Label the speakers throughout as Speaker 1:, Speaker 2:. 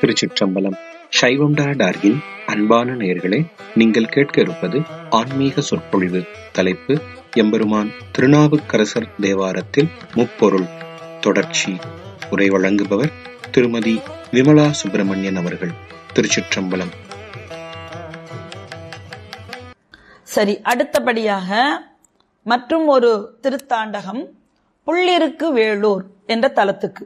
Speaker 1: திருச்சிற்றம்பலம் சைவம் டார்கின் அன்பான நேயர்களே நீங்கள் கேட்க இருப்பது ஆன்மீக சொற்பொழிவு தலைப்பு எம்பெருமான் திருநாவுக்கரசர் தேவாரத்தில் முப்பொருள் தொடர்ச்சி உரை வழங்குபவர் திருமதி விமலா சுப்பிரமணியன் அவர்கள் திருச்சிற்றம்பலம்
Speaker 2: சரி அடுத்தபடியாக மற்றும் ஒரு திருத்தாண்டகம் புள்ளிருக்கு வேளூர் என்ற தலத்துக்கு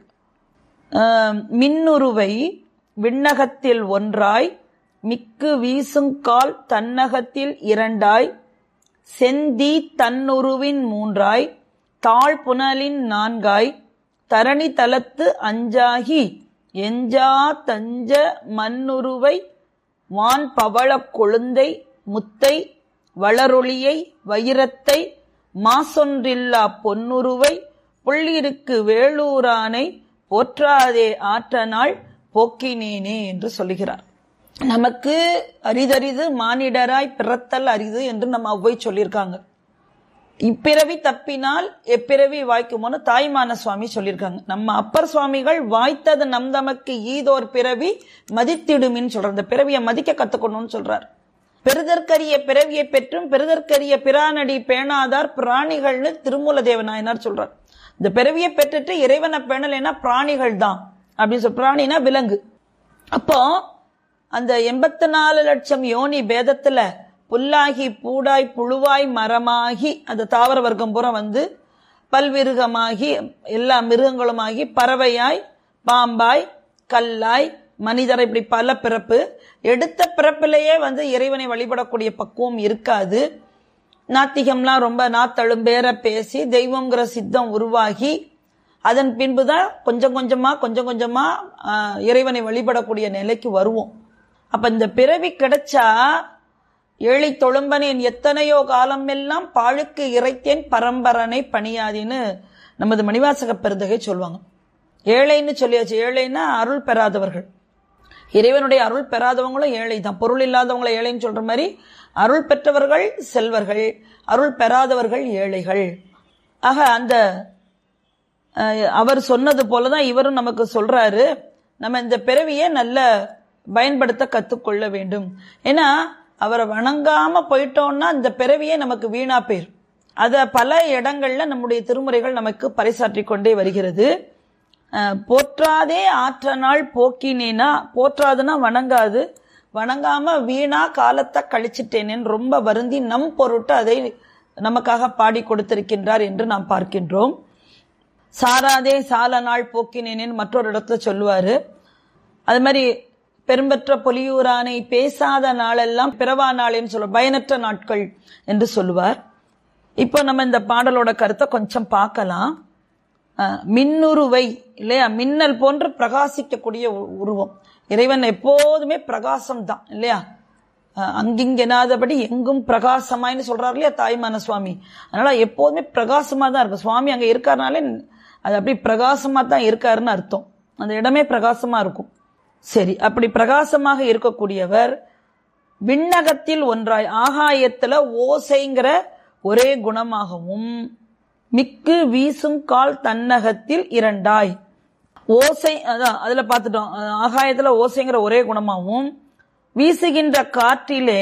Speaker 2: ஆம், மின்னுருவை விண்ணகத்தில் ஒன்றாய் மிக்கு வீசுங்கால் தன்னகத்தில் இரண்டாய் செந்தி தன்னுருவின் மூன்றாய் தாழ் புனலின் நான்காய் தரணி தலத்து அஞ்சாகி எஞ்சா தஞ்ச மண்ணுருவை வான் பவளக் கொழுந்தை முத்தை வளரொளியை வைரத்தை மாசொன்றில்லா பொன்னுருவை புள்ளிருக்கு வேளூரானை போற்றாதே ஆற்றனாள் போக்கினேனே என்று சொல்லுகிறார் நமக்கு அரிதரிது மானிடராய் பிறத்தல் அரிது என்று நம்ம ஒவ்வை சொல்லியிருக்காங்க இப்பிறவி தப்பினால் எப்பிறவி வாய்க்குமோன்னு தாய்மான சுவாமி சொல்லியிருக்காங்க நம்ம அப்பர் சுவாமிகள் வாய்த்தது நம் தமக்கு ஈதோர் பிறவி மதித்திடுமின்னு சொல்றார் இந்த பிறவியை மதிக்க கத்துக்கணும்னு சொல்றார் பெருதற்கரிய பிறவியை பெற்றும் பெருதற்கரிய பிரானடி பேணாதார் பிராணிகள்னு திருமூல தேவநாயனார் சொல்றார் இந்த பிறவியை பெற்றுட்டு இறைவனை பேணலைன்னா பிராணிகள் தான் அப்படின்னு சொல் பிராணினா விலங்கு அப்போ அந்த எண்பத்தி நாலு லட்சம் யோனி பேதத்துல புல்லாகி பூடாய் புழுவாய் மரமாகி அந்த தாவர வர்க்கம் பூரா வந்து பல்விருகமாகி எல்லா மிருகங்களுமாகி பறவையாய் பாம்பாய் கல்லாய் மனிதர் இப்படி பல பிறப்பு எடுத்த பிறப்பிலேயே வந்து இறைவனை வழிபடக்கூடிய பக்குவம் இருக்காது நாத்திகம்லாம் ரொம்ப நாத்தழும்பேற பேசி தெய்வங்கிற சித்தம் உருவாகி அதன் பின்புதான் கொஞ்சம் கொஞ்சமா கொஞ்சம் கொஞ்சமா ஆஹ், இறைவனை வழிபடக்கூடிய நிலைக்கு வருவோம் அப்ப இந்த பிறவி கிடைச்சா ஏழை தொழும்பனேன் எத்தனையோ காலம் எல்லாம் பாழுக்கு இறைத்தேன் பரம்பரனை பணியாதின்னு நமது மணிவாசக பெருந்தகை சொல்லுவாங்க ஏழைன்னு சொல்லியாச்சு ஏழைன்னா அருள் பெறாதவர்கள் இறைவனுடைய அருள் பெறாதவங்களும் ஏழை தான் பொருள் இல்லாதவங்களை ஏழைன்னு சொல்ற மாதிரி அருள் பெற்றவர்கள் செல்வர்கள் அருள் பெறாதவர்கள் ஏழைகள் ஆக அந்த அஹ், அவர் சொன்னது போலதான் இவரும் நமக்கு சொல்றாரு நம்ம இந்த பிறவியை நல்ல பயன்படுத்த கத்துக்கொள்ள வேண்டும் ஏன்னா அவரை வணங்காம போயிட்டோம்னா இந்த பிறவியே நமக்கு வீணா போயிரும் அத பல இடங்கள்ல நம்முடைய திருமுறைகள் நமக்கு பறைசாற்றி கொண்டே வருகிறது அஹ், போற்றாதே ஆற்ற நாள் போக்கினேனா போற்றாதுன்னா வணங்காது வணங்காம வீணா காலத்தை கழிச்சிட்டேனேன்னு ரொம்ப வருந்தி நம் பொருட்டு அதை நமக்காக பாடி கொடுத்திருக்கின்றார் என்று நாம் பார்க்கின்றோம் சாராதே சால நாள் போக்கினேனேன்னு மற்றொரு இடத்துல சொல்லுவாரு அது மாதிரி பெரும்பற்ற பொலியூரானை பேசாத நாளெல்லாம் பிறவா நாளேன்னு சொல்ல பயனற்ற நாட்கள் என்று சொல்லுவார் இப்போ நம்ம இந்த பாடலோட கருத்தை கொஞ்சம் பார்க்கலாம் அஹ், மின்னுருவை இல்லையா மின்னல் போன்று பிரகாசிக்கக்கூடிய உ- உருவம் இறைவன் எப்போதுமே பிரகாசம் தான் இல்லையா அஹ், அங்கிங்கெனாதபடி எங்கும் பிரகாசமாய்ன்னு சொல்றாரு இல்லையா தாய்மான சுவாமி அதனால எப்போதுமே பிரகாசமா தான் இருக்கும் சுவாமி அங்க இருக்காருனாலே அது அப்படி பிரகாசமா தான் இருக்காருன்னு அர்த்தம் அந்த இடமே பிரகாசமா இருக்கும் சரி அப்படி பிரகாசமாக இருக்கக்கூடியவர் விண்ணகத்தில் ஒன்றாய் ஆகாயத்துல ஓசைங்கிற ஒரே குணமாகவும் மிக்கு வீசும் கால் தன்னகத்தில் இரண்டாய் ஓசை அதான் அதுல பார்த்துட்டோம் அஹ் ஆகாயத்துல ஓசைங்கிற ஒரே குணமாகவும் வீசுகின்ற காற்றிலே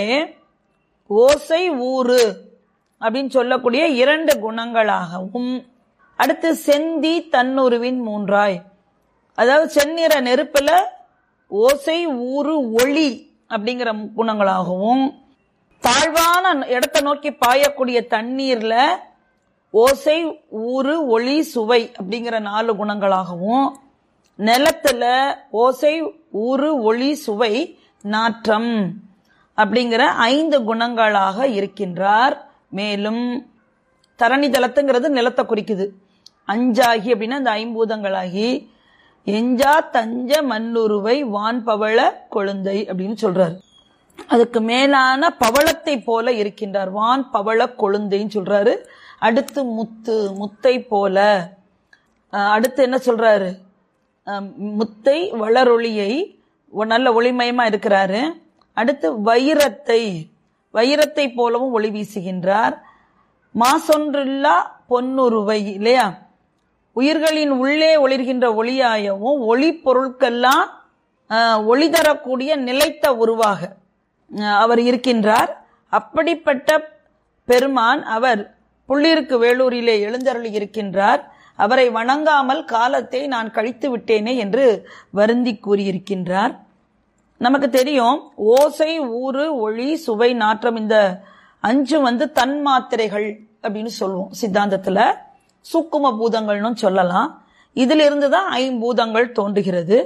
Speaker 2: ஓசை ஊறு அப்படின்னு சொல்லக்கூடிய இரண்டு குணங்களாகவும் அடுத்து செந்தி தன்னுருவின் மூன்றாய் அதாவது செந்நிற நெருப்புல ஓசை ஊறு ஒளி அப்படிங்கிற குணங்களாகவும் தாழ்வான இடத்தை நோக்கி பாயக்கூடிய தண்ணீர்ல ஓசை ஊறு ஒளி சுவை அப்படிங்கிற நாலு குணங்களாகவும் நிலத்துல ஓசை ஊறு ஒளி சுவை நாற்றம் அப்படிங்கிற ஐந்து குணங்களாக இருக்கின்றார் மேலும் தரணி தலத்துங்கிறது நிலத்தை குறிக்குது அஞ்சாகி அப்படின்னா இந்த ஐம்பூதங்களாகி எஞ்சா தஞ்ச மண்ணுருவை வான் பவள கொழுந்தை அப்படின்னு சொல்றாரு அதுக்கு மேலான பவளத்தை போல இருக்கின்றார் வான் பவள கொழுந்தைன்னு சொல்றாரு அடுத்து முத்து முத்தை போல அஹ், அடுத்து என்ன சொல்றாரு அஹ், முத்தை வளரொளியை ஒ- நல்ல ஒளிமயமா இருக்கிறாரு அடுத்து வைரத்தை வைரத்தை போலவும் ஒளி வீசுகின்றார் மாசொன்றில்லா பொன்னுருவை இல்லையா உயிர்களின் உள்ளே ஒளிர்கின்ற ஒளியாயவும் ஒளி பொருட்கெல்லாம் அஹ், ஒளி தரக்கூடிய நிலைத்த உருவாக அஹ், அவர் இருக்கின்றார் அப்படிப்பட்ட பெருமான் அவர் புள்ளிருக்கு வேலூரிலே எழுந்தருளி இருக்கின்றார் அவரை வணங்காமல் காலத்தை நான் கழித்து விட்டேனே என்று வருந்தி கூறியிருக்கின்றார் நமக்கு தெரியும் ஓசை ஊறு ஒளி சுவை நாற்றம் இந்த அஞ்சு வந்து தன்மாத்திரைகள் அப்படின்னு சொல்லுவோம் சித்தாந்தத்துல சூக்கும பூதங்கள்னு சொல்லலாம் இதிலிருந்து தான் ஐம்பூதங்கள் தோன்றுகிறது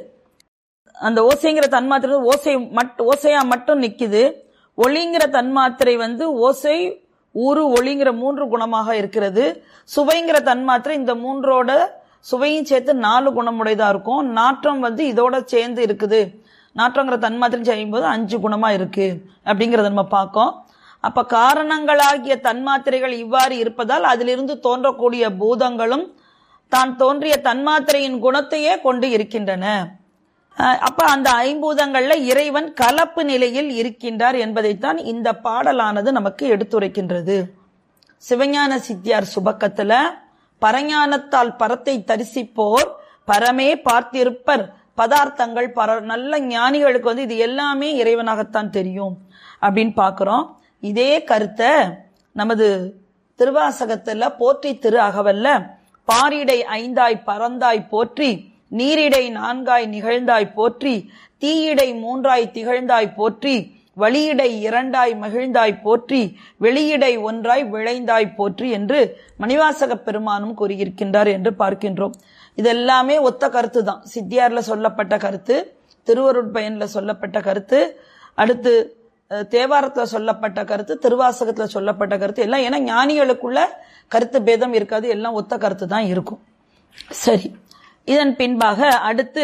Speaker 2: அந்த ஓசைங்கிற தன்மாத்திரை ஓசை மட் ஓசையா மட்டும் நிக்குது ஒளிங்கிற தன்மாத்திரை வந்து ஓசை ஊறு ஒளிங்கிற மூன்று குணமாக இருக்கிறது சுவைங்கிற தன்மாத்திரை இந்த மூன்றோட சுவையும் சேர்த்து நாலு குணமுடையதா இருக்கும் நாற்றம் வந்து இதோட சேர்ந்து இருக்குது நாற்றங்கிற தன்மாத்திரை செய்யும்போது அஞ்சு குணமா இருக்கு அப்படிங்கறத நம்ம பார்க்கோம் அப்ப காரணங்களாகிய தன்மாத்திரைகள் இவ்வாறு இருப்பதால் அதிலிருந்து தோன்றக்கூடிய பூதங்களும் தான் தோன்றிய தன்மாத்திரையின் குணத்தையே கொண்டு இருக்கின்றன அஹ் அப்ப அந்த ஐம்பூதங்கள்ல இறைவன் கலப்பு நிலையில் இருக்கின்றார் என்பதைத்தான் இந்த பாடலானது நமக்கு எடுத்துரைக்கின்றது சிவஞான சித்தியார் சுபக்கத்துல பரஞானத்தால் பரத்தை தரிசிப்போர் பரமே பார்த்திருப்பர் பதார்த்தங்கள் பர நல்ல ஞானிகளுக்கு வந்து இது எல்லாமே இறைவனாகத்தான் தெரியும் அப்படின்னு பார்க்கிறோம் இதே கருத்தை நமது திருவாசகத்துல போற்றி திரு அகவல்ல பாரிடை ஐந்தாய் பறந்தாய் போற்றி நீரிடை நான்காய் நிகழ்ந்தாய் போற்றி தீயிடை மூன்றாய் திகழ்ந்தாய் போற்றி வழியிடை இரண்டாய் மகிழ்ந்தாய் போற்றி வெளியிடை ஒன்றாய் விளைந்தாய் போற்றி என்று மணிவாசக பெருமானும் கூறியிருக்கின்றார் என்று பார்க்கின்றோம் இதெல்லாமே ஒத்த கருத்து தான் சித்தியார்ல சொல்லப்பட்ட கருத்து திருவருட்பயன்ல சொல்லப்பட்ட கருத்து அடுத்து அஹ், தேவாரத்துல சொல்லப்பட்ட கருத்து திருவாசகத்துல சொல்லப்பட்ட கருத்து எல்லாம் ஏன்னா ஞானிகளுக்குள்ள கருத்து பேதம் இருக்காது எல்லாம் ஒத்த கருத்து தான் இருக்கும் சரி இதன் பின்பாக அடுத்து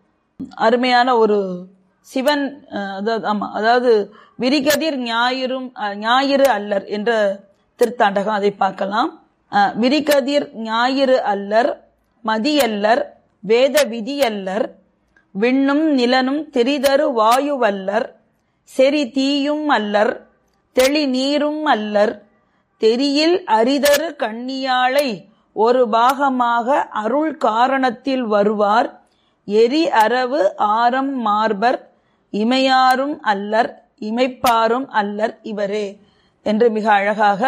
Speaker 2: அருமையான ஒரு சிவன் அஹ், அதாவது ஆமா அதாவது விரிகதிர் ஞாயிறும் அஹ், ஞாயிறு அல்லர் என்ற திருத்தாண்டகம் அதை பார்க்கலாம் அஹ், விரிகதிர் ஞாயிறு அல்லர் மதியல்லர் வேத விதியல்லர் விண்ணும் நிலனும் திரிதரு வாயுவல்லர் செறி தீயும் அல்லர் தெளி நீரும் அல்லர் தெரியில் அரிதரு கண்ணியாளை ஒரு பாகமாக அருள் காரணத்தில் வருவார் எரி அரவு ஆரம் மார்பர் இமையாரும் அல்லர் இமைப்பாரும் அல்லர் இவரே என்று மிக அழகாக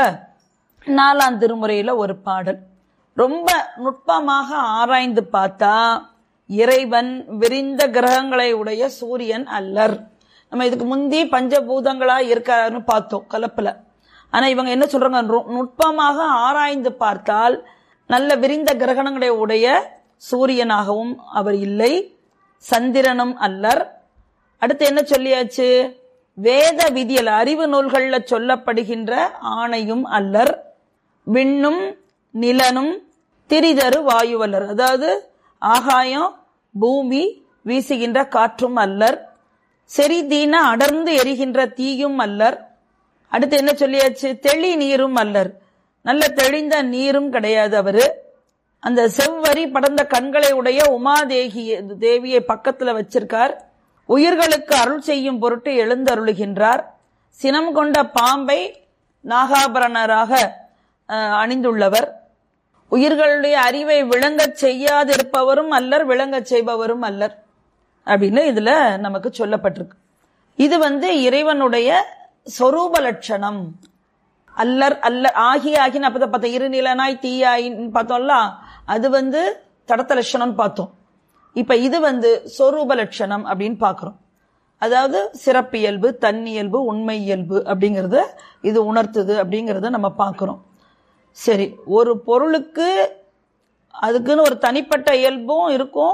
Speaker 2: நாலாம் திருமுறையில ஒரு பாடல் ரொம்ப நுட்பமாக ஆராய்ந்து பார்த்தா இறைவன் விரிந்த கிரகங்களை உடைய சூரியன் அல்லர் நம்ம இதுக்கு முந்தி பஞ்சபூதங்களா இருக்காருன்னு பார்த்தோம் கலப்புல ஆனா இவங்க என்ன சொல்றாங்க நு- நுட்பமாக ஆராய்ந்து பார்த்தால் நல்ல விரிந்த கிரகணங்களை உடைய சூரியனாகவும் அவர் இல்லை சந்திரனும் அல்லர் அடுத்து என்ன சொல்லியாச்சு வேத விதியல் அறிவு நூல்கள்ல சொல்லப்படுகின்ற ஆணையும் அல்லர் விண்ணும் நிலனும் திரிதரு வாயுவல்லர் அதாவது ஆகாயம் பூமி வீசுகின்ற காற்றும் அல்லர் செறிதீன அடர்ந்து எரிகின்ற தீயும் அல்லர் அடுத்து என்ன சொல்லியாச்சு தெளி நீரும் அல்லர் நல்ல தெளிந்த நீரும் கிடையாது அவரு அந்த செவ்வரி படர்ந்த கண்களை உடைய உமாதேகி தேவியை பக்கத்துல வச்சிருக்கார் உயிர்களுக்கு அருள் செய்யும் பொருட்டு எழுந்தருளுகின்றார் சினம் கொண்ட பாம்பை நாகாபரணராக அஹ், அணிந்துள்ளவர் உயிர்களுடைய அறிவை விளங்கச் செய்யாதிருப்பவரும் அல்லர் விளங்கச் செய்பவரும் அல்லர் அப்படின்னு இதுல நமக்கு சொல்லப்பட்டிருக்கு இது வந்து இறைவனுடைய சொரூப லட்சணம் அல்லர் அல்ல ஆகி ஆகின்னு அப்பதான் பார்த்தோம் இருநிலனாய் தீயாயின்னு பார்த்தோம்ல அது வந்து தடத்த லட்சணம்னு பார்த்தோம் இப்ப இது வந்து சொரூப லட்சணம் அப்படின்னு பார்க்கிறோம் அதாவது சிறப்பியல்பு தன்னியல்பு உண்மை இயல்பு அப்படிங்கறத இது உணர்த்துது அப்படிங்கறத நம்ம பார்க்கிறோம் சரி ஒரு பொருளுக்கு அதுக்குன்னு ஒரு தனிப்பட்ட இயல்பும் இருக்கும்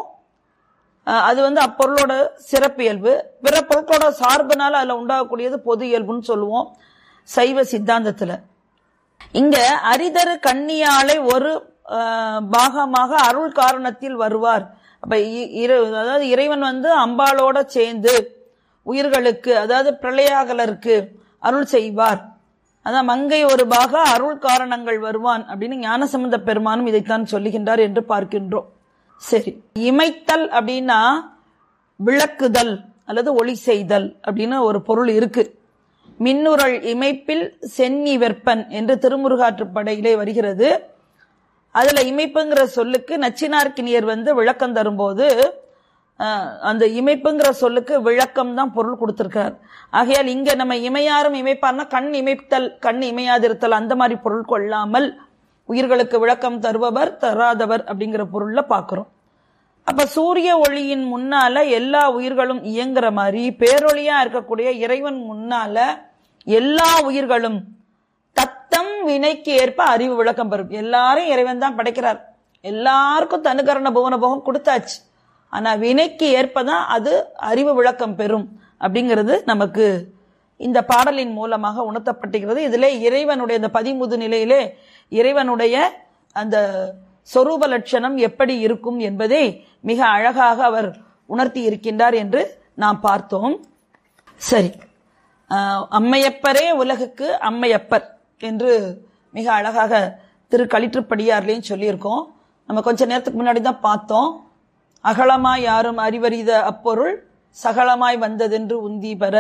Speaker 2: அஹ் அது வந்து அப்பொருளோட சிறப்பியல்பு பிற பொருட்களோட சார்புனால அதுல உண்டாகக்கூடியது பொது இயல்புன்னு சொல்லுவோம் சைவ சித்தாந்தத்துல இங்க அரிதரு கண்ணியாலை ஒரு அஹ், பாகமாக அருள் காரணத்தில் வருவார் அப்ப இ- இறை- அதாவது இறைவன் வந்து அம்பாளோட சேர்ந்து உயிர்களுக்கு அதாவது பிரளயாகலருக்கு அருள் செய்வார் அதான் மங்கை ஒரு பாக அருள் காரணங்கள் வருவான் அப்படின்னு ஞானசம்பந்த பெருமானும் இதைத்தான் சொல்லுகின்றார் என்று பார்க்கின்றோம் சரி இமைத்தல் அப்படின்னா விளக்குதல் அல்லது ஒளி செய்தல் அப்படின்னு ஒரு பொருள் இருக்கு மின்னுரல் இமைப்பில் சென்னி வெப்பன் என்று திருமுருகாற்றுப்படையிலே வருகிறது அதுல இமைப்புங்கிற சொல்லுக்கு நச்சினார்க்கினியர் வந்து விளக்கம் தரும்போது அஹ், அந்த இமைப்புங்கிற சொல்லுக்கு விளக்கம் தான் பொருள் கொடுத்திருக்கார் ஆகையால் இங்க நம்ம இமையாரும் இமைப்பார்னா கண் இமைத்தல் கண் இமையாதிருத்தல் அந்த மாதிரி பொருள் கொள்ளாமல் உயிர்களுக்கு விளக்கம் தருபவர் தராதவர் அப்படிங்கிற பொருள்ல பார்க்கிறோம் அப்ப சூரிய ஒளியின் முன்னால எல்லா உயிர்களும் இயங்குற மாதிரி பேரொளியா இருக்கக்கூடிய இறைவன் முன்னால எல்லா உயிர்களும் தத்தம் வினைக்கு ஏற்ப அறிவு விளக்கம் பெறும் எல்லாரும் இறைவன் தான் படைக்கிறார் எல்லாருக்கும் தனுகரண புவன போகம் கொடுத்தாச்சு ஆனா வினைக்கு ஏற்பதான் அது அறிவு விளக்கம் பெறும் அப்படிங்கிறது நமக்கு இந்த பாடலின் மூலமாக உணர்த்தப்பட்டிருக்கிறது இதிலே இறைவனுடைய இந்த பதிமுது நிலையிலே இறைவனுடைய அந்த சொரூப லட்சணம் எப்படி இருக்கும் என்பதை மிக அழகாக அவர் உணர்த்தி இருக்கின்றார் என்று நாம் பார்த்தோம் சரி ஆஹ், அம்மையப்பரே உலகுக்கு அம்மையப்பர் என்று மிக அழகாக திரு களிற்றுப்படியார்லையும் சொல்லியிருக்கோம் நம்ம கொஞ்ச நேரத்துக்கு முன்னாடி தான் பார்த்தோம் அகலமாய் யாரும் அறிவறித அப்பொருள் சகலமாய் வந்ததென்று உந்தி பெற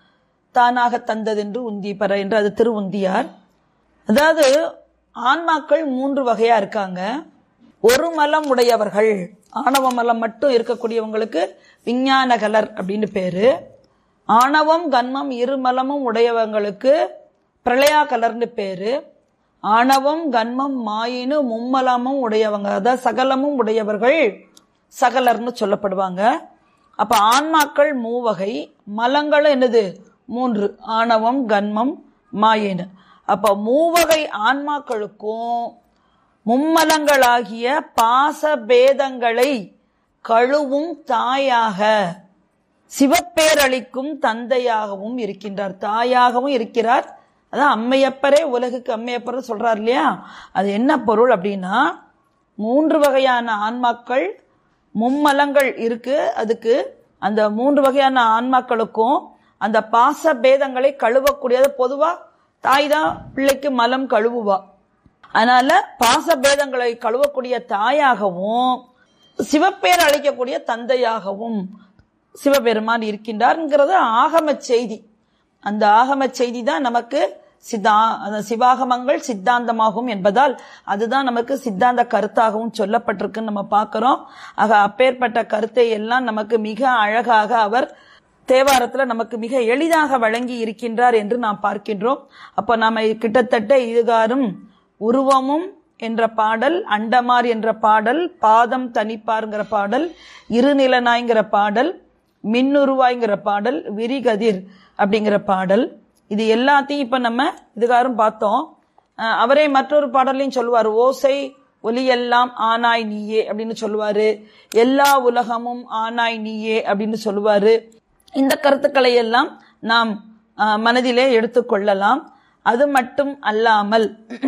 Speaker 2: தானாக தந்ததென்று உந்தி பெற என்று அது திரு உந்தியார் அதாவது ஆன்மாக்கள் மூன்று வகையா இருக்காங்க ஒரு மலம் உடையவர்கள் ஆணவ மலம் மட்டும் இருக்கக்கூடியவங்களுக்கு விஞ்ஞானகலர் அப்படின்னு பேரு ஆணவம் கன்மம் இரு மலமும் உடையவங்களுக்கு பிரளயா கலர்னு பேரு ஆணவம் கன்மம் மாயினு மும்மலமும் உடையவங்க அதாவது சகலமும் உடையவர்கள் சகலர்னு சொல்லப்படுவாங்க அப்ப ஆன்மாக்கள் மூவகை மலங்கள் என்னது மூன்று ஆணவம் கன்மம் மாயினு அப்ப மூவகை ஆன்மாக்களுக்கும் மும்மலங்களாகிய பாச பேதங்களை கழுவும் தாயாக சிவப்பேரளிக்கும் தந்தையாகவும் இருக்கின்றார் தாயாகவும் இருக்கிறார் அதான் அம்மையப்பரே உலகுக்கு அம்மையப்பர் சொல்றார் இல்லையா அது என்ன பொருள் அப்படின்னா மூன்று வகையான ஆன்மாக்கள் மும்மலங்கள் இருக்கு அதுக்கு அந்த மூன்று வகையான ஆன்மாக்களுக்கும் அந்த பாச பேதங்களை கழுவக்கூடியது பொதுவா தாய் தான் பிள்ளைக்கு மலம் கழுவுவா அதனால பாச பேதங்களை கழுவக்கூடிய தாயாகவும் சிவப்பேர் அளிக்கக்கூடிய தந்தையாகவும் சிவபெருமான் இருக்கின்றார்ங்கிறது ஆகம செய்தி அந்த ஆகம செய்தி தான் நமக்கு சித்தா அந்த சிவாகமங்கள் சித்தாந்தமாகும் என்பதால் அதுதான் நமக்கு சித்தாந்த கருத்தாகவும் சொல்லப்பட்டிருக்குன்னு நம்ம பார்க்கிறோம் ஆக அப்பேற்பட்ட கருத்தை எல்லாம் நமக்கு மிக அழகாக அவர் தேவாரத்துல நமக்கு மிக எளிதாக வழங்கி இருக்கின்றார் என்று நாம் பார்க்கின்றோம் அப்ப நாம கிட்டத்தட்ட இதுகாரும் உருவமும் என்ற பாடல் அண்டமார் என்ற பாடல் பாதம் தனிப்பார்ங்கிற பாடல் இருநிலனாய்ங்கிற பாடல் மின்னுருவாய்ங்கிற பாடல் விரிகதிர் அப்படிங்கிற பாடல் இது எல்லாத்தையும் இப்ப நம்ம இதுகாரும் பார்த்தோம் அஹ் அவரே மற்றொரு பாடலையும் சொல்லுவார் ஓசை ஒலியெல்லாம் ஆனாய் நீயே அப்படின்னு சொல்லுவாரு எல்லா உலகமும் ஆனாய் நீயே அப்படின்னு சொல்லுவாரு இந்த கருத்துக்களை எல்லாம் நாம் அஹ், மனதிலே எடுத்துக்கொள்ளலாம் அது மட்டும் அல்லாமல்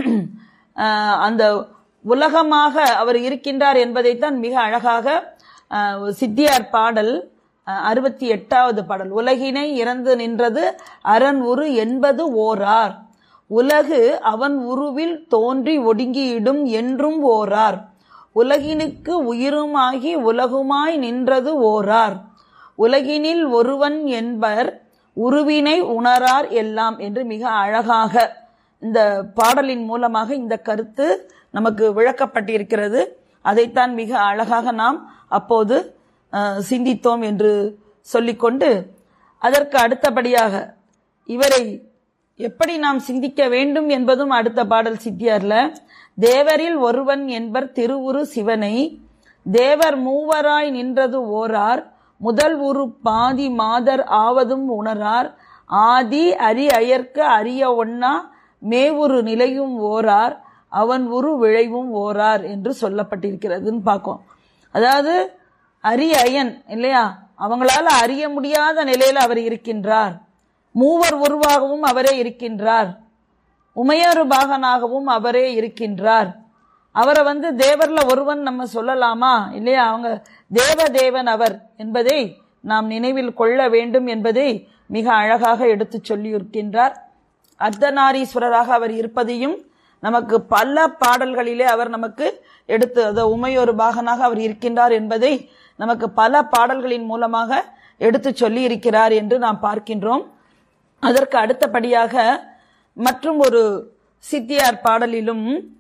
Speaker 2: அஹ், அந்த உலகமாக அவர் இருக்கின்றார் என்பதைத்தான் மிக அழகாக அஹ், சித்தியார் பாடல் அஹ், அறுபத்தி எட்டாவது பாடல் உலகினை இறந்து நின்றது அரண் உரு என்பது ஓரார் உலகு அவன் உருவில் தோன்றி ஒடுங்கியிடும் என்றும் ஓரார் உலகினுக்கு உயிருமாகி உலகுமாய் நின்றது ஓரார் உலகினில் ஒருவன் என்பர் உருவினை உணரார் எல்லாம் என்று மிக அழகாக இந்த பாடலின் மூலமாக இந்த கருத்து நமக்கு விளக்கப்பட்டிருக்கிறது அதைத்தான் மிக அழகாக நாம் அப்போது அஹ், சிந்தித்தோம் என்று சொல்லிக்கொண்டு அதற்கு அடுத்தபடியாக இவரை எப்படி நாம் சிந்திக்க வேண்டும் என்பதும் அடுத்த பாடல் சித்தியார்ல தேவரில் ஒருவன் என்பர் திருவுரு சிவனை தேவர் மூவராய் நின்றது ஓரார் முதல் உரு பாதி மாதர் ஆவதும் உணரார் ஆதி அரி அயர்க்க அரிய ஒண்ணா மேவுரு நிலையும் ஓரார் அவன் உரு விளைவும் ஓரார் என்று சொல்லப்பட்டிருக்கிறதுன்னு பார்க்கும் அதாவது அரி அயன் இல்லையா அவங்களால அறிய முடியாத நிலையில அவர் இருக்கின்றார் மூவர் உருவாகவும் அவரே இருக்கின்றார் உமையொரு பாகனாகவும் அவரே இருக்கின்றார் அவரை வந்து தேவர்ல ஒருவன் நம்ம சொல்லலாமா இல்லையா அவங்க தேவ தேவன் அவர் என்பதை நாம் நினைவில் கொள்ள வேண்டும் என்பதை மிக அழகாக எடுத்து சொல்லியிருக்கின்றார் அர்த்தநாரீஸ்வரராக அவர் இருப்பதையும் நமக்கு பல பாடல்களிலே அவர் நமக்கு எடுத்து அத உமையொரு பாகனாக அவர் இருக்கின்றார் என்பதை நமக்கு பல பாடல்களின் மூலமாக எடுத்து சொல்லி இருக்கிறார் என்று நாம் பார்க்கின்றோம் அதற்கு அடுத்தபடியாக மற்றும் ஒரு சித்தியார் பாடலிலும்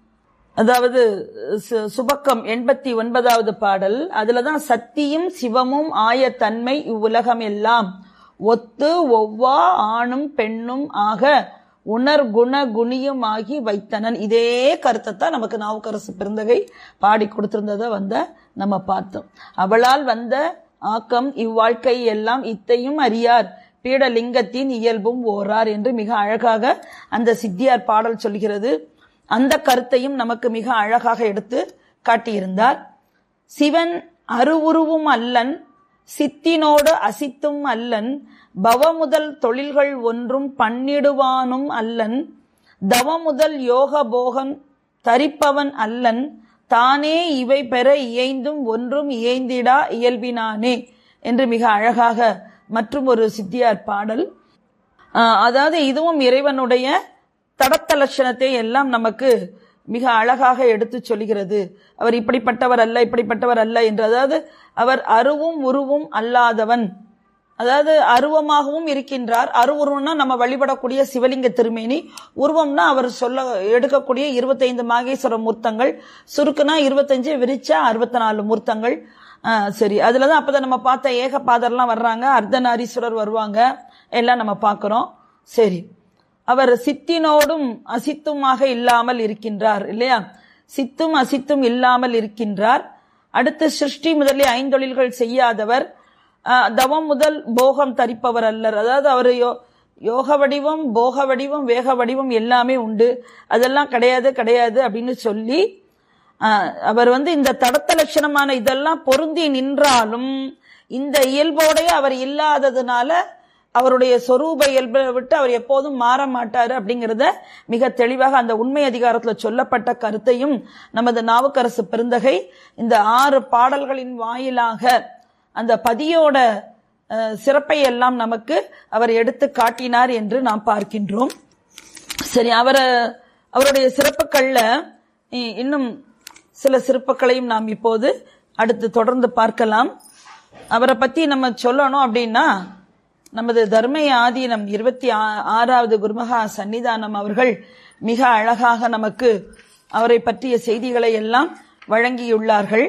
Speaker 2: அதாவது சு- சுபக்கம் எண்பத்தி ஒன்பதாவது பாடல் அதுலதான் சத்தியும் சிவமும் ஆய தன்மை இவ்வுலகம் எல்லாம் ஒத்து ஒவ்வா ஆணும் பெண்ணும் ஆக உணர் குண குணியும் ஆகி வைத்தனன் இதே கருத்தை தான் நமக்கு நாவுக்கரசு பெருந்தகை பாடி கொடுத்திருந்ததை வந்த நம்ம பார்த்தோம் அவளால் வந்த ஆக்கம் இவ்வாழ்க்கை எல்லாம் இத்தையும் அறியார் பீடலிங்கத்தின் இயல்பும் ஓரார் என்று மிக அழகாக அந்த சித்தியார் பாடல் சொல்கிறது அந்த கருத்தையும் நமக்கு மிக அழகாக எடுத்து காட்டியிருந்தார் சிவன் அருவுருவும் அல்லன் சித்தினோடு அசித்தும் அல்லன் பவமுதல் தொழில்கள் ஒன்றும் பண்ணிடுவானும் அல்லன் தவமுதல் யோக போகன் தரிப்பவன் அல்லன் தானே இவை பெற இயைந்தும் ஒன்றும் இயைந்திடா இயல்பினானே என்று மிக அழகாக மற்றும் ஒரு சித்தியார் பாடல் ஆஹ் அதாவது இதுவும் இறைவனுடைய தடத்த லட்சணத்தை எல்லாம் நமக்கு மிக அழகாக எடுத்து சொல்கிறது அவர் இப்படிப்பட்டவர் அல்ல இப்படிப்பட்டவர் அல்ல என்று அதாவது அவர் அருவும் உருவும் அல்லாதவன் அதாவது அருவமாகவும் இருக்கின்றார் அருவுருவம்னா நம்ம வழிபடக்கூடிய சிவலிங்க திருமேனி உருவம்னா அவர் சொல்ல எடுக்கக்கூடிய இருபத்தைந்து மாகேஸ்வர மூர்த்தங்கள் சுருக்குனா இருபத்தஞ்சு விரிச்சா அறுபத்தி நாலு மூர்த்தங்கள் ஆஹ் சரி அதுலதான் அப்பதான் நம்ம பார்த்த ஏகபாதர்லாம் வர்றாங்க அர்த்தநாரீஸ்வரர் வருவாங்க எல்லாம் நம்ம பார்க்கிறோம் சரி அவர் சித்தினோடும் அசித்துமாக இல்லாமல் இருக்கின்றார் இல்லையா சித்தும் அசித்தும் இல்லாமல் இருக்கின்றார் அடுத்து சிருஷ்டி முதலிய ஐந்தொழில்கள் செய்யாதவர் ஆஹ், தவம் முதல் போகம் தரிப்பவர் அல்லர் அதாவது அவர் யோ யோக வடிவம் போக வடிவம் வேக வடிவம் எல்லாமே உண்டு அதெல்லாம் கிடையாது கிடையாது அப்படின்னு சொல்லி ஆஹ், அவர் வந்து இந்த தடத்த லட்சணமான இதெல்லாம் பொருந்தி நின்றாலும் இந்த இயல்போடைய அவர் இல்லாததுனால அவருடைய சொரூப இயல்பை விட்டு அவர் எப்போதும் மாற மாட்டாரு அப்படிங்கறத மிக தெளிவாக அந்த உண்மை அதிகாரத்துல சொல்லப்பட்ட கருத்தையும் நமது நாவுக்கரசு பெருந்தகை இந்த ஆறு பாடல்களின் வாயிலாக அந்த பதியோட அஹ், சிறப்பை எல்லாம் நமக்கு அவர் எடுத்து காட்டினார் என்று நாம் பார்க்கின்றோம் சரி அவரை அவருடைய சிறப்புகள்ல இ- இன்னும் சில சிறப்புகளையும் நாம் இப்போது அடுத்து தொடர்ந்து பார்க்கலாம் அவரை பத்தி நம்ம சொல்லணும் அப்படின்னா நமது தர்மய ஆதீனம் இருபத்தி ஆ- ஆறாவது குருமகா சன்னிதானம் அவர்கள் மிக அழகாக நமக்கு அவரை பற்றிய செய்திகளை எல்லாம் வழங்கியுள்ளார்கள்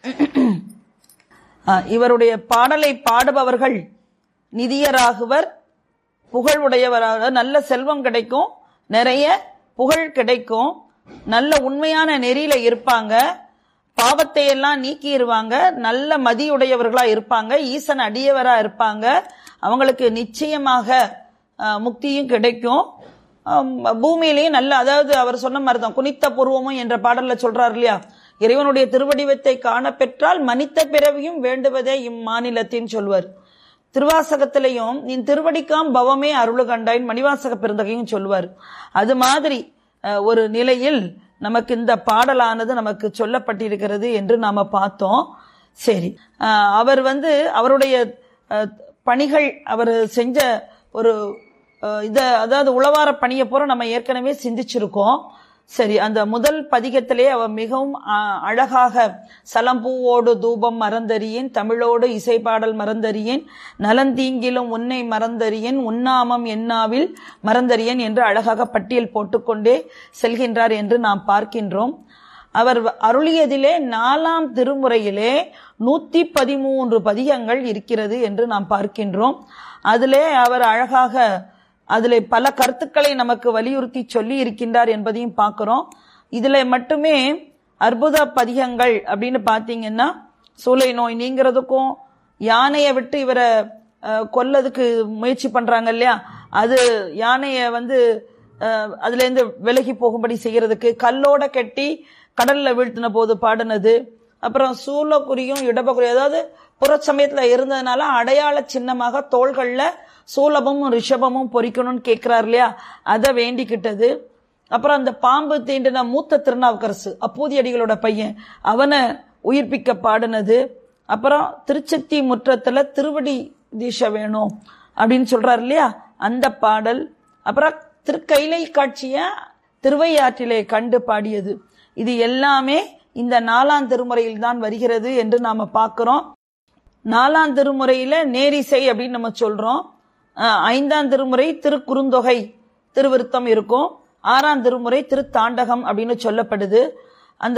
Speaker 2: ஆ, இவருடைய பாடலை பாடுபவர்கள் நிதியராகுவர் புகழ் உடையவராக நல்ல செல்வம் கிடைக்கும் நிறைய புகழ் கிடைக்கும் நல்ல உண்மையான நெறியில இருப்பாங்க பாவத்தை எல்லாம் நீக்கிடுவாங்க நல்ல மதியுடையவர்களா இருப்பாங்க ஈசன் அடியவரா இருப்பாங்க அவங்களுக்கு நிச்சயமாக ஆ, முக்தியும் கிடைக்கும் ஆம், பூமியிலையும் நல்ல அதாவது அவர் சொன்ன மாதிரி தான் குனித்த பூர்வமும் என்ற பாடல்ல சொல்றாரு இல்லையா இறைவனுடைய திருவடிவத்தை காண பெற்றால் மனித பிறவியும் வேண்டுவதே இம்மாநிலத்தின் சொல்வர் திருவாசகத்திலையும் நின் திருவடிக்காம் பவமே அருளு கண்டாயின் மணிவாசக பெருந்தகையும் சொல்வார் அது மாதிரி அஹ், ஒரு நிலையில் நமக்கு இந்த பாடலானது நமக்கு சொல்லப்பட்டிருக்கிறது என்று நாம பார்த்தோம் சரி அஹ், அவர் வந்து அவருடைய அஹ், பணிகள் அவர் செஞ்ச ஒரு அஹ், இத அதாவது உளவார பணியை பூரா நம்ம ஏற்கனவே சிந்திச்சிருக்கோம் சரி அந்த முதல் பதிகத்திலே அவர் மிகவும் அ- அழகாக சலம்பூவோடு தூபம் மறந்தறியேன் தமிழோடு இசைப்பாடல் மறந்தறியேன் நலந்தீங்கிலும் உன்னை மறந்தறியேன் உன்னாமம் என்னாவில் மறந்தறியேன் என்று அழகாக பட்டியல் போட்டுக்கொண்டே செல்கின்றார் என்று நாம் பார்க்கின்றோம் அவர் அருளியதிலே நாலாம் திருமுறையிலே நூத்தி பதிமூன்று பதிகங்கள் இருக்கிறது என்று நாம் பார்க்கின்றோம் அதிலே அவர் அழகாக அதிலே பல கருத்துக்களை நமக்கு வலியுறுத்தி சொல்லி இருக்கின்றார் என்பதையும் பார்க்கிறோம் இதுல மட்டுமே அற்புத பதிகங்கள் அப்படின்னு பாத்தீங்கன்னா சூளை நோய் நீங்கிறதுக்கும் யானையை விட்டு இவரை அஹ், கொல்லதுக்கு முயற்சி பண்றாங்க இல்லையா அது யானையை வந்து அஹ், அதுல இருந்து விலகி போகும்படி செய்யறதுக்கு கல்லோட கட்டி கடல்ல வீழ்த்தின போது பாடினது அப்புறம் சூலக்குரியும் இடபக்குரி அதாவது புறச்சமயத்துல இருந்ததுனால அடையாள சின்னமாக தோள்கள்ல சூலபமும் ரிஷபமும் பொறிக்கணும்னு கேட்கிறார் இல்லையா அதை வேண்டிக்கிட்டது அப்புறம் அந்த பாம்பு தீண்டின மூத்த திருநாவுக்கரசு அப்பூதி அடிகளோட பையன் அவனை உயிர்ப்பிக்க பாடினது அப்புறம் திருச்செத்தி முற்றத்துல திருவடி தீஷ வேணும் அப்படின்னு சொல்றாரு இல்லையா அந்த பாடல் அப்புறம் திருக்கைலை காட்சிய திருவையாற்றிலே கண்டு பாடியது இது எல்லாமே இந்த நாலாம் திருமுறையில் தான் வருகிறது என்று நாம பார்க்கிறோம் நாலாம் திருமுறையில நேரிசை அப்படின்னு நம்ம சொல்றோம் அஹ் ஐந்தாம் திருமுறை திருக்குறுந்தொகை திருவிருத்தம் இருக்கும் ஆறாம் திருமுறை திருத்தாண்டகம் அப்படின்னு சொல்லப்படுது அந்த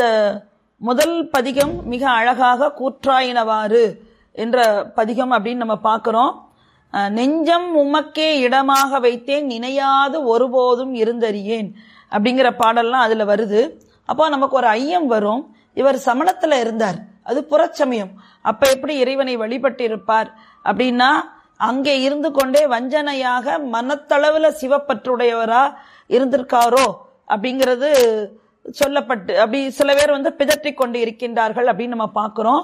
Speaker 2: முதல் பதிகம் மிக அழகாக கூற்றாயினவாறு என்ற பதிகம் அப்படின்னு நம்ம பார்க்கிறோம் அஹ், நெஞ்சம் உமக்கே இடமாக வைத்தேன் நினையாது ஒருபோதும் இருந்தறியேன் அப்படிங்கிற பாடல்லாம் அதுல வருது அப்போ நமக்கு ஒரு ஐயம் வரும் இவர் சமணத்துல இருந்தார் அது புறச்சமயம் அப்ப எப்படி இறைவனை வழிபட்டிருப்பார் அப்படின்னா அங்கே இருந்து கொண்டே வஞ்சனையாக மனத்தளவுல சிவப்பற்றுடையவரா இருந்திருக்காரோ அப்படிங்கிறது சொல்லப்பட்டு அப்படி சில பேர் வந்து பிதற்றிக் கொண்டு இருக்கின்றார்கள் அப்படின்னு நம்ம பார்க்கிறோம்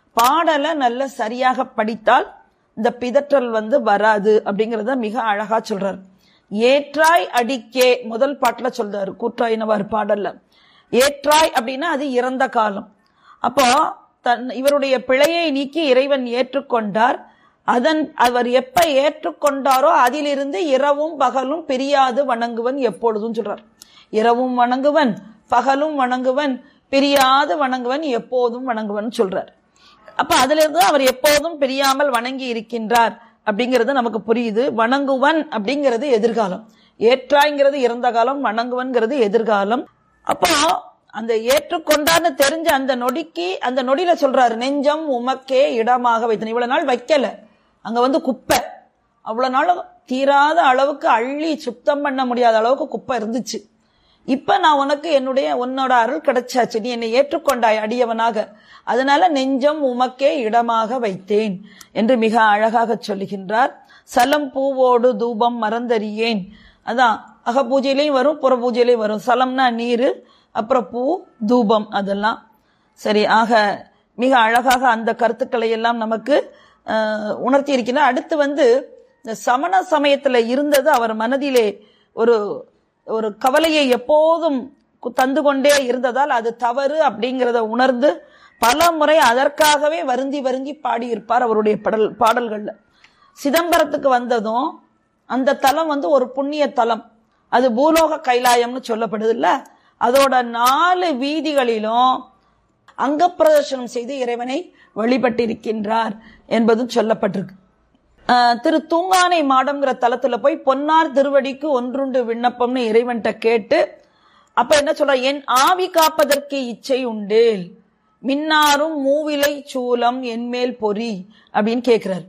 Speaker 2: பாடலை நல்ல சரியாக படித்தால் இந்த பிதற்றல் வந்து வராது அப்படிங்கறத மிக அழகா சொல்றார் ஏற்றாய் அடிக்கே முதல் பாட்டுல சொல்றாரு கூற்றாயினவார் பாடல்ல ஏற்றாய் அப்படின்னா அது இறந்த காலம் அப்போ தன் இவருடைய பிழையை நீக்கி இறைவன் ஏற்றுக்கொண்டார் அதன் அவர் எப்ப ஏற்றுக்கொண்டாரோ அதிலிருந்து இரவும் பகலும் பிரியாது வணங்குவன் எப்பொழுதும் சொல்றார் இரவும் வணங்குவன் பகலும் வணங்குவன் பிரியாது வணங்குவன் எப்போதும் வணங்குவன் சொல்றார் அப்ப அதுல இருந்து அவர் எப்போதும் பிரியாமல் வணங்கி இருக்கின்றார் அப்படிங்கிறது நமக்கு புரியுது வணங்குவன் அப்படிங்கிறது எதிர்காலம் ஏற்றாய்ங்கிறது இறந்த காலம் வணங்குவன்கிறது எதிர்காலம் அப்போ அந்த ஏற்றுக்கொண்டார்னு தெரிஞ்ச அந்த நொடிக்கு அந்த நொடியில சொல்றாரு நெஞ்சம் உமக்கே இடமாக வைத்தன இவ்வளவு நாள் வைக்கல அங்க வந்து குப்பை அவ்வளவு நாள் தீராத அளவுக்கு அள்ளி சுத்தம் பண்ண முடியாத அளவுக்கு குப்பை இருந்துச்சு இப்ப நான் உனக்கு என்னுடைய உன்னோட அருள் கிடைச்சாச்சு நீ என்னை ஏற்றுக்கொண்டாய் அடியவனாக அதனால நெஞ்சம் உமக்கே இடமாக வைத்தேன் என்று மிக அழகாக சொல்லுகின்றார் சலம் பூவோடு தூபம் மறந்தறியேன் அதான் அக பூஜையிலையும் வரும் புற பூஜையிலையும் வரும் சலம்னா நீர் அப்புறம் பூ தூபம் அதெல்லாம் சரி ஆக மிக அழகாக அந்த கருத்துக்களை எல்லாம் நமக்கு அஹ், உணர்த்தி இருக்கின்றார் அடுத்து வந்து இந்த சமண சமயத்துல இருந்தது அவர் மனதிலே ஒரு ஒரு கவலையை எப்போதும் கு- தந்து கொண்டே இருந்ததால் அது தவறு அப்படிங்கிறத உணர்ந்து பல முறை அதற்காகவே வருந்தி வருந்தி பாடியிருப்பார் அவருடைய பாடல் பாடல்கள்ல சிதம்பரத்துக்கு வந்ததும் அந்த தலம் வந்து ஒரு புண்ணிய தலம் அது பூலோக கைலாயம்னு சொல்லப்படுது இல்ல அதோட நாலு வீதிகளிலும் அங்க பிரதர்சனம் செய்து இறைவனை வழிபட்டிருக்கின்றார் என்பதும் சொல்லப்பட்டிருக்கு ஆஹ் திரு தூங்கானை மாடம்ங்கிற தலத்துல போய் பொன்னார் திருவடிக்கு ஒன்றுண்டு விண்ணப்பம்னு இறைவன்கிட்ட கேட்டு அப்ப என்ன சொல்ற என் ஆவி காப்பதற்கு இச்சை உண்டேல் மின்னாரும் மூவிலை சூலம் என்மேல் பொறி அப்படின்னு கேக்குறாரு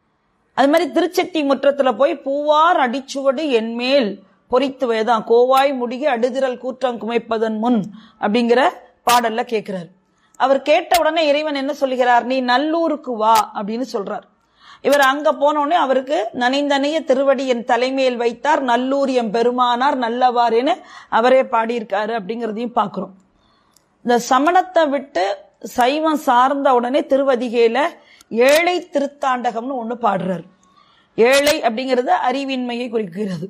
Speaker 2: அது மாதிரி திருச்செட்டி முற்றத்துல போய் பூவார் அடிச்சுவடு என்மேல் பொறித்து வேதான் கோவாய் முடிக அடுதிரல் கூற்றம் குமைப்பதன் முன் அப்படிங்கிற பாடல்ல கேட்கிறார் அவர் கேட்ட உடனே இறைவன் என்ன சொல்லுகிறார் நீ நல்லூருக்கு வா அப்படின்னு சொல்றார் இவர் அங்க போன உடனே அவருக்கு நனைந்தனைய திருவடி என் தலைமையில் வைத்தார் நல்லூர் எம் பெருமானார் நல்லவாறுன்னு அவரே பாடியிருக்காரு அப்படிங்கிறதையும் பார்க்கிறோம் இந்த சமணத்தை விட்டு சைவம் சார்ந்த உடனே திருவதிகையில ஏழை திருத்தாண்டகம்னு ஒண்ணு பாடுறாரு ஏழை அப்படிங்கிறது அறிவின்மையை குறிக்கிறது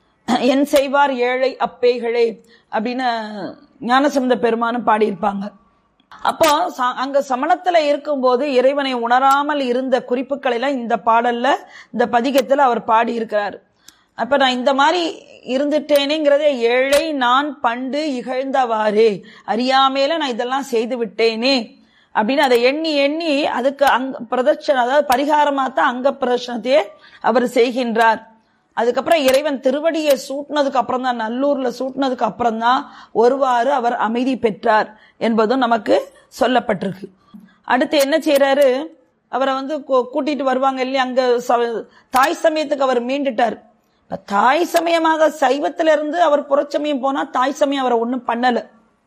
Speaker 2: என் செய்வார் ஏழை அப்பேகளே அப்படின்னு ஞானசம்பந்த பெருமானும் பாடியிருப்பாங்க அப்போ ச- அங்க சமணத்துல இருக்கும்போது இறைவனை உணராமல் இருந்த குறிப்புகளை எல்லாம் இந்த பாடல்ல இந்த பதிகத்துல அவர் பாடி இருக்கிறார் அப்ப நான் இந்த மாதிரி இருந்துட்டேனேங்கிறதே ஏழை நான் பண்டு இகழ்ந்தவாறே அறியாமையில நான் இதெல்லாம் செய்து விட்டேனே அப்படின்னு அதை எண்ணி எண்ணி அதுக்கு அங்க பிரதட்சணம் அதாவது பரிகாரமா தான் அங்க பிரதட்சணத்தையே அவர் செய்கின்றார் அதுக்கப்புறம் இறைவன் திருவடியை சூட்டினதுக்கு அப்புறம் தான் நல்லூர்ல சூட்டினதுக்கு அப்புறம் தான் ஒருவாறு அவர் அமைதி பெற்றார் என்பதும் நமக்கு சொல்லப்பட்டிருக்கு அடுத்து என்ன செய்யறாரு அவரை வந்து கூ- கூட்டிட்டு வருவாங்க இல்லையா அங்க ச- தாய் சமயத்துக்கு அவர் மீண்டுட்டார் இப்ப தாய் சமயமாக சைவத்திலிருந்து இருந்து அவர் புறச்சமயம் போனா தாய் சமயம் அவரை ஒண்ணும் பண்ணல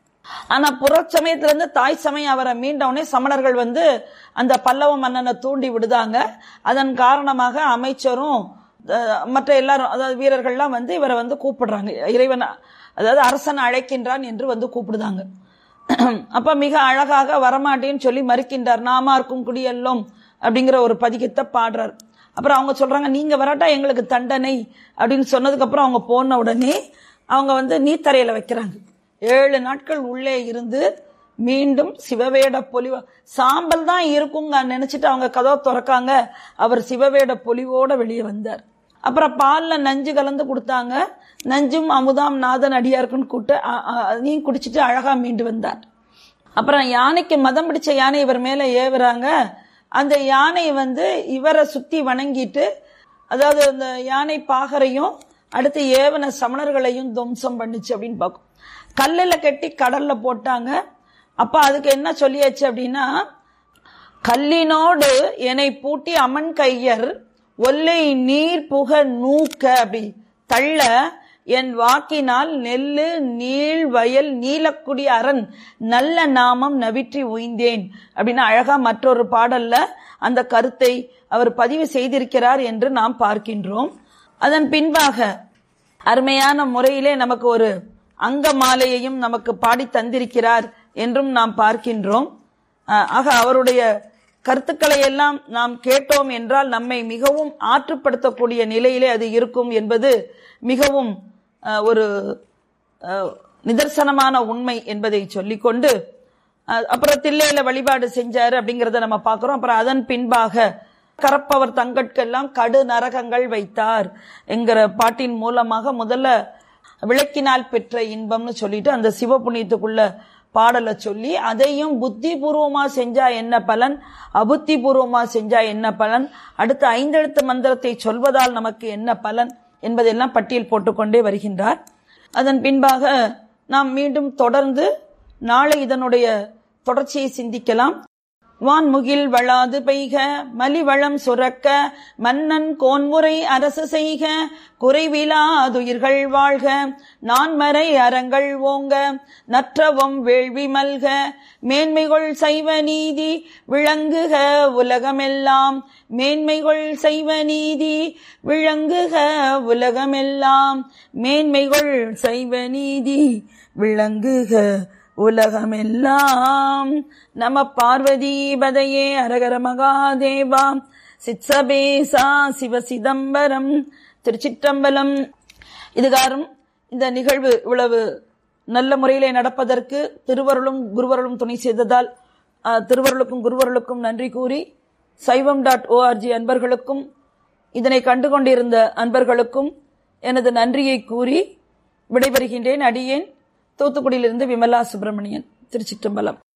Speaker 2: ஆனா புறச்சமயத்துல இருந்து தாய் சமயம் அவரை மீண்டவுடனே சமணர்கள் வந்து அந்த பல்லவ மன்னனை தூண்டி விடுதாங்க அதன் காரணமாக அமைச்சரும் அஹ், மற்ற எல்லாரும் அதாவது வீரர்கள்லாம் வந்து இவரை வந்து கூப்பிடுறாங்க இறைவன் அதாவது அரசன் அழைக்கின்றான் என்று வந்து கூப்பிடுதாங்க அப்ப மிக அழகாக வரமாட்டேன்னு சொல்லி மறுக்கின்றார் நாமார்க்கும் குடியெல்லும் அப்படிங்கிற ஒரு பதிகத்தை பாடுறார் அப்புறம் அவங்க சொல்றாங்க நீங்க வராட்டா எங்களுக்கு தண்டனை அப்படின்னு சொன்னதுக்கு அப்புறம் அவங்க போன உடனே அவங்க வந்து நீத்தரையில வைக்கிறாங்க ஏழு நாட்கள் உள்ளே இருந்து மீண்டும் சிவவேட பொலிவ சாம்பல் தான் இருக்குங்க நினைச்சிட்டு அவங்க கதவை திறக்காங்க அவர் சிவவேட பொலிவோட வெளியே வந்தார் அப்புறம் பால்ல நஞ்சு கலந்து கொடுத்தாங்க நஞ்சும் அமுதாம் நாதன் அடியாருக்குன்னு கூப்பிட்டு அ- அ- அதையும் குடிச்சிட்டு அழகா மீண்டு வந்தார் அப்புறம் யானைக்கு மதம் பிடிச்ச யானை இவர் மேல ஏவுறாங்க அந்த யானை வந்து இவரை சுத்தி வணங்கிட்டு அதாவது அந்த யானை பாகரையும் அடுத்து ஏவன சமணர்களையும் துவம்சம் பண்ணுச்சு அப்படின்னு பார்க்கும் கல்லுல கட்டி கடல்ல போட்டாங்க அப்ப அதுக்கு என்ன சொல்லியாச்சு அப்படின்னா கல்லினோடு என்னை பூட்டி அமன் கையர் ஒல்லை நீர் புக நூக்க அப்படி தள்ள என் வாக்கினால் நெல்லு நீள் வயல் நீலக்குடி அரண் நல்ல நாமம் நவிற்றி உய்ந்தேன் அப்படின்னு அழகா மற்றொரு பாடல்ல அந்த கருத்தை அவர் பதிவு செய்திருக்கிறார் என்று நாம் பார்க்கின்றோம் அதன் பின்பாக அருமையான முறையிலே நமக்கு ஒரு அங்க மாலையையும் நமக்கு பாடி தந்திருக்கிறார் என்றும் நாம் பார்க்கின்றோம் அஹ் ஆக அவருடைய கருத்துக்களை எல்லாம் நாம் கேட்டோம் என்றால் நம்மை மிகவும் ஆற்றுப்படுத்தக்கூடிய நிலையிலே அது இருக்கும் என்பது மிகவும் அஹ், ஒரு அஹ், நிதர்சனமான உண்மை என்பதை சொல்லிக்கொண்டு அஹ், அப்புறம் தில்லையில வழிபாடு செஞ்சாரு அப்படிங்கறத நம்ம பார்க்கிறோம் அப்புறம் அதன் பின்பாக கரப்பவர் தங்கட்கெல்லாம் கடு நரகங்கள் வைத்தார் என்கிற பாட்டின் மூலமாக முதல்ல விளக்கினால் பெற்ற இன்பம்னு சொல்லிட்டு அந்த சிவபுண்ணியத்துக்குள்ள பாடலை சொல்லி அதையும் புத்தி பூர்வமா செஞ்சா என்ன பலன் அபுத்தி பூர்வமா செஞ்சா என்ன பலன் அடுத்த ஐந்தெழுத்து மந்திரத்தை சொல்வதால் நமக்கு என்ன பலன் என்பதெல்லாம் பட்டியல் போட்டுக்கொண்டே வருகின்றார் அதன் பின்பாக நாம் மீண்டும் தொடர்ந்து நாளை இதனுடைய தொடர்ச்சியை சிந்திக்கலாம் வான்முகில் வளாது பெய்க மலிவளம் சுரக்க மன்னன் கோன்முறை அரசு செய்க குறைவிலாதுயிர்கள் வாழ்க நான்மறை அறங்கள் ஓங்க நற்றவம் வேள்வி மல்க மேன்மைகள் சைவ நீதி விளங்குக உலகமெல்லாம் மேன்மைகள் சைவ நீதி விளங்குக உலகமெல்லாம் மேன்மைகள் சைவ நீதி விளங்குக உலகமெல்லாம் நம பார்வதி பதையே அரகர மகாதேவா சித்சபேசா சிவ சிதம்பரம் திருச்சிற்றம்பலம் இதுகாரும் இந்த நிகழ்வு இவ்வளவு நல்ல முறையிலே நடப்பதற்கு திருவருளும் குருவருளும் துணை செய்ததால் அஹ், திருவருளுக்கும் குருவருளுக்கும் நன்றி கூறி சைவம் டாட் ஓஆர்ஜி அன்பர்களுக்கும் இதனை கண்டுகொண்டிருந்த அன்பர்களுக்கும் எனது நன்றியை கூறி விடைபெறுகின்றேன் அடியேன் தூத்துக்குடியிலிருந்து விமலா சுப்பிரமணியன் திருச்சிற்றம்பலம்